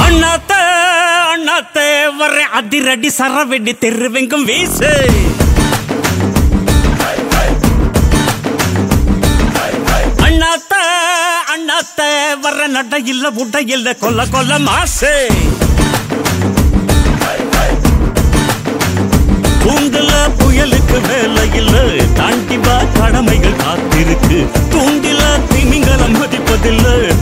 அண்ணாத்த அண்ணாத்த வர அதிரடி சரவெடி தெருவெங்கும் வீசு அண்ணாத்த அண்ணாத்த வர நட இல்ல புட்ட இல்ல கொல்ல கொல்ல மாசு தூண்டுல புயலுக்கு வேலை இல்ல தாண்டி வா கடமைகள் காத்திருக்கு தூண்டில திமிங்கலம் மதிப்பதில்லை